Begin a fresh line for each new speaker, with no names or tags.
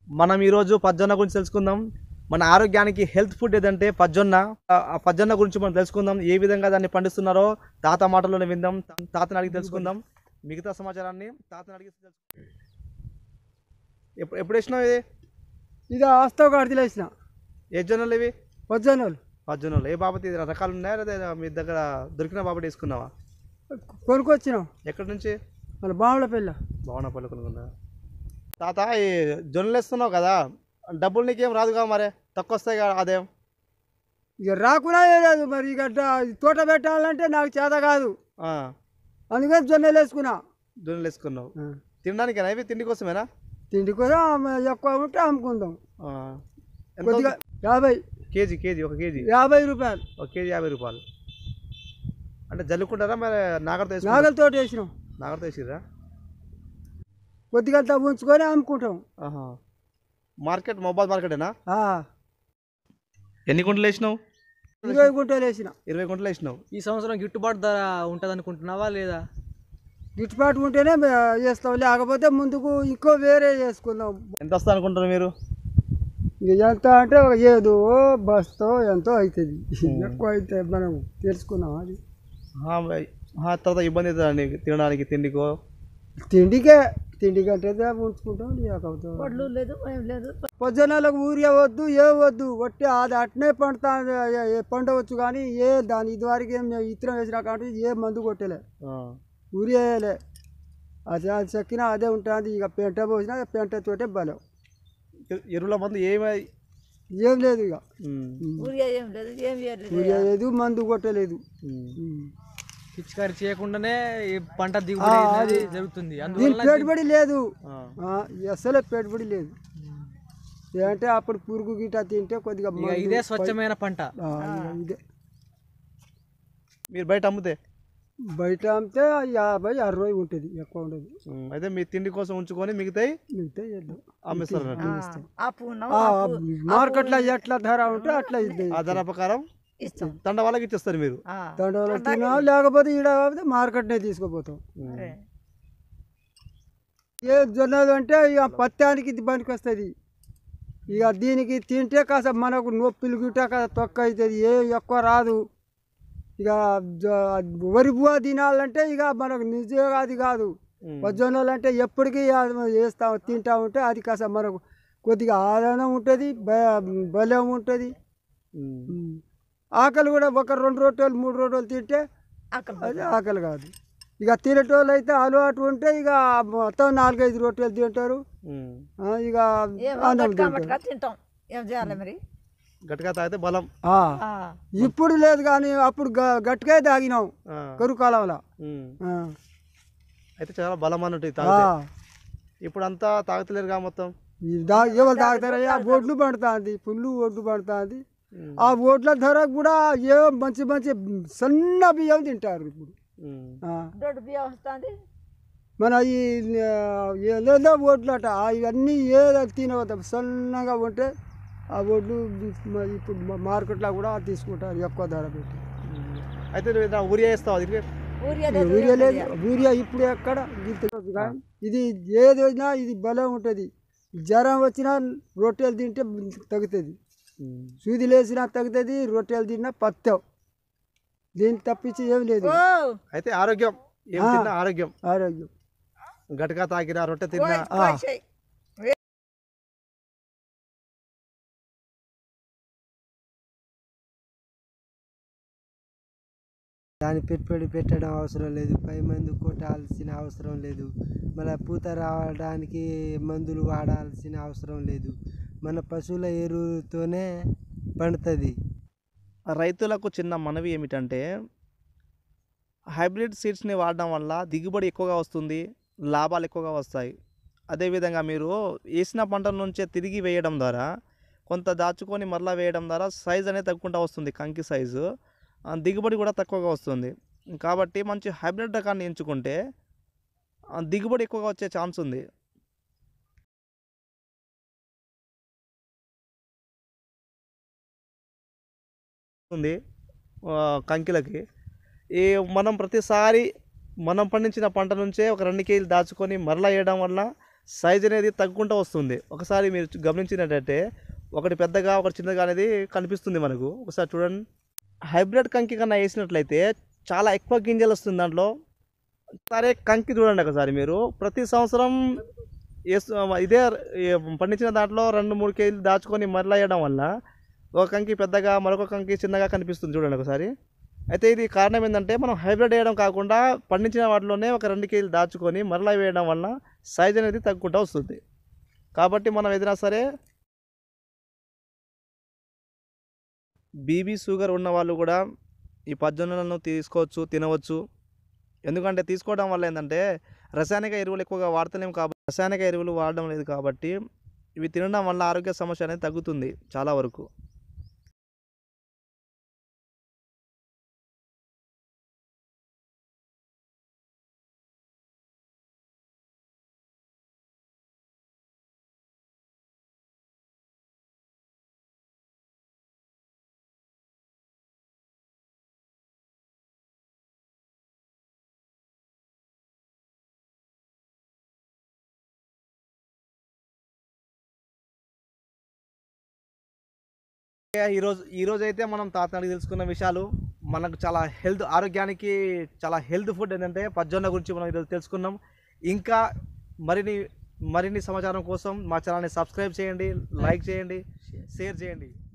మనం ఈరోజు పజ్జొన్న గురించి తెలుసుకుందాం మన ఆరోగ్యానికి హెల్త్ ఫుడ్ ఏదంటే పజ్జొన్న ఆ- ఆ పజ్జొన్న గురించి మనం తెలుసుకుందాం ఏ విధంగా దాన్ని పండిస్తున్నారో తాత మాటల్లోనే విందాం తా- తాతని అడిగి తెలుసుకుందాం మిగతా సమాచారాన్ని తాతని అడిగి తెలుసుకుందాం ఎప్పుడు ఎప్పుడు వేసినావు ఇది
ఇది ఆస్తో కడితే వేసిన
ఏ జొన్నలు ఇవి
వజ్జనోళ్ళు
పజ్జొన్నలు ఏ బాబతి ఇది రకాలు ఉన్నాయా లేదా మీ దగ్గర దొరికిన బాబటి వేసుకున్నావా
కొనుక్కొచ్చినాం
ఎక్కడి నుంచి
మన బావుల పిల్ల
బాగున్నా పళ్ళు కొనుక్కున్నా తాత ఈ జొన్నలు వేస్తున్నావు కదా డబ్బులు నీకేం రాదుగా మరి తక్కువ వస్తాయి కదా ఆదాయం
ఇక రాకున్నా లేదు మరి ఇక డ- తోట పెట్టాలంటే నాకు చేత కాదు
ఆ,
అందుకని జొన్నలు వేసుకున్నా
జొన్నలు వేసుకున్నావు తినడానికేనా ఇవి తిండి కోసమేనా
తిండి కూడా ఎక్కువ ఉంటే అమ్ముకుందాం
ఆ. ఎంత
కొద్దిగా
అవుతుంది?
యాభై
కేజీ కేజీ ఒక కేజీ
యాభై రూపాయలు
ఒక కేజీ యాభై రూపాయలు అంటే జల్లుకుంటారా మరి నాగరతో వేసుకుంటారా
నాగలతో వేసినాం
నాగరతో వేసిరా
కొద్దిగా అంతా ఉంచుకొని అమ్ముకుంటాం
ఆహా మార్కెట్ మొబైల్ మార్కెటేనా
ఆ,
ఎన్ని గుంటలు వేసినావు
ఇరవై గుంటలు వేసిన
ఇరవై గుంటలు వేసినావు
ఈ సంవత్సరం గిట్టుబాటు ధర ఉంటుంది అనుకుంటున్నావా లేదా
గిట్టుబాటు ఉంటేనే మే- వేస్తాం లేకపోతే ముందుకు ఇంకో వేరే వేసుకుందాం
ఎంత వస్తుంది అనుకుంటారు మీరు
ఇక ఎంత అంటే ఒక ఏదో బస్తో ఎంతో అవుతుంది ఎక్కువ అయితే మనం తెలుసుకున్నాం అది
ఆ, ఆ, తర్వాత ఇబ్బంది అవుతుందా నీకు తినడానికి తిండికో
తిండికే తిండికి అంటే ఉంచుకుంటాం లేకపోతే పొద్దున్నలకు ఊరియా వద్దు ఏ వద్దు ఒట్టి అది అట్నే పండుతా పండవచ్చు కానీ ఏ దాని ఇదివరకు ఏం ఇత్తనం వేసినా కాబట్టి ఏ మందు కొట్టలే
ఆ.
ఊరియా వేయలే అది అది చెక్కినా అదే ఉంటుంది ఇక పెంట పోసినా పెంట తోటే బలం
ఎ- ఎరువుల మందు ఏమై
ఏం లేదు ఇక
ఉమ్.
ఊరియా లేదు మందు కొట్టలేదు
ఉమ్.
పిచికారి చేయకుండానే ఈ పంట దిగుబడి అనేది జరుగుతుంది
దీని
అందువల్ల
పెట్టుబడి లేదు
ఆ.
ఆ, అసలే పెట్టుబడి లేదు ఏంటంటే అప్పుడు పురుగు గిట్ట తింటే కొద్దిగా
ఇక
మందు
ఇదే స్వచ్ఛమైన పంట
ఆ, ఇక ఇదే
మీరు బయట అమ్ముతే
బయట అమ్మితే యాభై అరవై ఉంటుంది ఎక్కువ ఉండదు
ఉమ్. అయితే మీ తిండి కోసం ఉంచుకొని మిగతాయి
మిగతా చేద్దాం.
అమ్మేస్తారు అన్నట్టు.
ఆ, మార్కెట్లో ఎట్లా ధర ఉంటే అట్లా ఇది
ఆ ధర ప్రకారం తండ వాళ్ళకి ఇచ్చేస్తారు మీరు
దండవలో తినా లేకపోతే ఈడ కాకపోతే మార్కెట్నే తీసుకుపోతాం ఏ జొన్నలు అంటే ఇక పత్యానికి ఇది పనికి వస్తుంది ఇక దీనికి తింటే కాస్త మనకు నొప్పులు గిట్ట కాస్త తొక్క అవుతుంది ఏ ఎక్కువ రాదు ఇక జ- వరి బువ్వ తినాలంటే ఇక మనకు నిజంగా అది కాదు
ఉమ్.
జొన్నలు అంటే ఎప్పటికీ అది వేస్తా తింటా ఉంటే అది కాస్త మనకు కొద్దిగా ఆదాయం ఉంటుంది బలం ఉంటుంది
ఉమ్.
ఆకలి కూడా ఒక రెండు రొట్టెలు మూడు రొట్టెలు తింటే అది ఆకలి కాదు ఇక తినేటోళ్ళు అయితే అలవాటు ఉంటే ఇక మొత్తం నాలుగైదు రొట్టెలు తింటారు
ఉమ్.
ఆ, ఇక అన్నం తింటారు
తింటాం ఏం చేయాలి మరి
గట్టిగా తాగితే బలం
ఆ. ఇప్పుడు లేదు కానీ అప్పుడు గ- గట్టిగా తాగినాం
ఆ.
కరువు కాలంలో
ఉమ్.
ఆ.
అయితే చాలా బలం అన్నట్టు ఇది
ఆ.
తాగితే ఇప్పుడు అంతా తాగుతలేరుగా మొత్తం
ఈ దా ఎవరు తాగుతారయ్యా ఒడ్లు పండుతుంది పుల్లు ఒడ్లు పండుతుంది
ఉమ్.
ఆ ఒడ్ల ధర కూడా ఏ మంచి మంచి సన్న బియ్యం తింటారు ఇప్పుడు
ఉమ్.
ఆ.
దొడ్డు బియ్యం వస్తుంది
మన ఈ ఆ, ఏదేదో ఒడ్లు అట ఆ ఇవన్నీ ఏదో తినవద్దు సన్నగా ఉంటే ఆ ఒడ్లు మ- ఇప్పుడు మా- మార్కెట్లో కూడా తీసుకుంటారు ఎక్కువ ధర పెట్టి
ఉమ్. అయితే నువ్వు ఏదైనా ఊరియా వేస్తావు ఇది
ఊరియా
ఇక యూరియా లేదు యూరియా ఇప్పుడు ఎక్కడ గిట్ట కానీ ఇది ఏది వచ్చినా ఇది బలం ఉంటుంది జ్వరం వచ్చినా రొట్టెలు తింటే తగ్గుతుంది సూది లేసినా తగ్గుతుంది రొట్టెలు తిన్నా పత్తావు దీన్ని తప్పించి ఏం లేదు
ఓ
అయితే ఆరోగ్యం ఏం
ఆ.
తిన్నా ఆరోగ్యం
ఆరోగ్యం
గట్టిగా తాగినా రొట్టె తిన్నా
ఆ.
చెయ్యి
దాని పెట్టుబడి పెట్టడం అవసరం లేదు పై మందు కొట్టాల్సిన అవసరం లేదు మళ్ళీ పూత రావడానికి మందులు వాడాల్సిన అవసరం లేదు మన పశువుల ఎరువుతోనే పండుతుంది
రైతులకు చిన్న మనవి ఏమిటంటే హైబ్రిడ్ సీడ్స్ని వాడడం వల్ల దిగుబడి ఎక్కువగా వస్తుంది లాభాలు ఎక్కువగా వస్తాయి అదేవిధంగా మీరు వేసిన పంట నుంచే తిరిగి వేయడం ద్వారా కొంత దాచుకొని మరలా వేయడం ద్వారా సైజ్ అనేది తగ్గుకుంటూ వస్తుంది కంకి సైజు ఆ, దిగుబడి కూడా తక్కువగా వస్తుంది కాబట్టి మంచి హైబ్రిడ్ రకాన్ని ఎంచుకుంటే ఆ, దిగుబడి ఎక్కువగా వచ్చే ఛాన్స్ ఉంది ఉంది ఆ, కంకిలకి ఈ మనం ప్రతిసారి మనం పండించిన పంట నుంచే ఒక రెండు కేజీలు దాచుకొని మరలా వేయడం వల్ల సైజ్ అనేది తగ్గుకుంటూ వస్తుంది ఒకసారి మీరు చూ- గమనించినట్టయితే ఒకటి పెద్దగా ఒకటి చిన్నగా అనేది కనిపిస్తుంది మనకు ఒకసారి చూడండి హైబ్రిడ్ కంకి కన్నా వేసినట్లయితే చాలా ఎక్కువ గింజలు వస్తుంది దాంట్లో సరే కంకి చూడండి ఒకసారి మీరు ప్రతి సంవత్సరం వేస్తు ఇదే ఏ- పండించిన దాంట్లో రెండు మూడు కేజీలు దాచుకొని మరలా వేయడం వల్ల ఒక కంకి పెద్దగా మరొక కంకి చిన్నగా కనిపిస్తుంది చూడండి ఒకసారి అయితే ఇది కారణం ఏంటంటే మనం హైబ్రిడ్ వేయడం కాకుండా పండించిన వాటిలోనే ఒక రెండు కేజీలు దాచుకొని మరలా వేయడం వల్ల సైజ్ అనేది తగ్గుకుంటూ వస్తుంది కాబట్టి మనం ఏదైనా సరే బీబీ షుగర్ ఉన్న వాళ్ళు కూడా ఈ పజ్జొన్నలను తీసుకోవచ్చు తినవచ్చు ఎందుకంటే తీసుకోవడం వల్ల ఏంటంటే రసాయనిక ఎరువులు ఎక్కువగా వాడతలేము కాబట్టి రసాయనిక ఎరువులు వాడడం లేదు కాబట్టి ఇవి తినడం వల్ల ఆరోగ్య సమస్య అనేది తగ్గుతుంది చాలా వరకు ఈరోజు ఈరోజు అయితే మనం తాతనాడికి తెలుసుకున్న విషయాలు మనకు చాలా హెల్త్ ఆరోగ్యానికి చాలా హెల్త్ ఫుడ్ ఏంటంటే పజ్జొన్న గురించి మనం ఈరోజు తెలుసుకున్నాం ఇంకా మరిన్ని మరిన్ని సమాచారం కోసం మా ఛానల్ని సబ్స్క్రైబ్ చేయండి లైక్ చేయండి షేర్ చేయండి